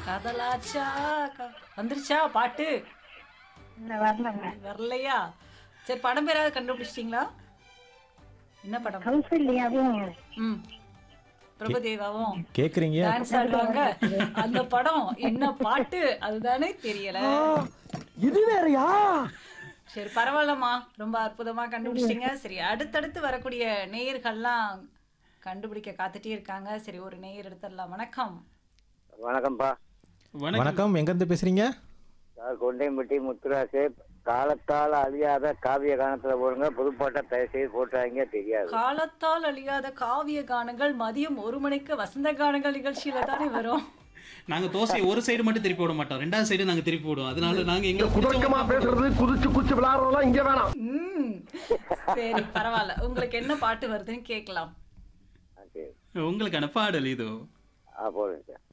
காதலாச்சா கா- வந்துருச்சா பாட்டு இல்ல வரலங்க வரலையா சரி படம் பேராவது கண்டுபிடிச்சிட்டீங்களா என்ன படம் கௌசல்யாவும் ம் பிரபுதேவாவும் கேக்குறீங்க டான்ஸ் ஆடுவாங்க அந்த படம் என்ன பாட்டு அதுதானே தெரியல இது வேறயா சரி பரவாயில்லம்மா ரொம்ப அற்புதமா கண்டுபிடிச்சிட்டீங்க சரி அடுத்தடுத்து வரக்கூடிய நேயர்கள்லாம் கண்டுபிடிக்க காத்துட்டே இருக்காங்க சரி ஒரு நேயர் எடுத்துடலாம் வணக்கம் வணக்கம்ப்பா வணக்கம் வணக்கம் எங்க இருந்து பேசுறீங்க சார் கொண்டையம்பட்டி முத்துராசு காலத்தால் அழியாத காவிய கானத்துல போடுங்க புதுப்பாட்டை தயவு செய்து போட்டாங்க தெரியாது காலத்தால் அழியாத காவிய கானங்கள் மதியம் ஒரு மணிக்கு வசந்த கானங்கள் நிகழ்ச்சியில தானே வரும் நாங்க தோசை ஒரு சைடு மட்டும் திருப்பி விட மாட்டோம் ரெண்டாவது சைடு நாங்க திருப்பி விடுவோம் அதனால நாங்க எங்க குதர்க்கமா பேசுறது குதிச்சு குதிச்சு விளையாடுறதெல்லாம் இங்க வேணாம் ம் சரி பரவாயில்ல உங்களுக்கு என்ன பாட்டு வருதுன்னு கேட்கலாம் ஆ, சரி உங்களுக்கான பாடல் இதோ ஆ போடுங்க சார்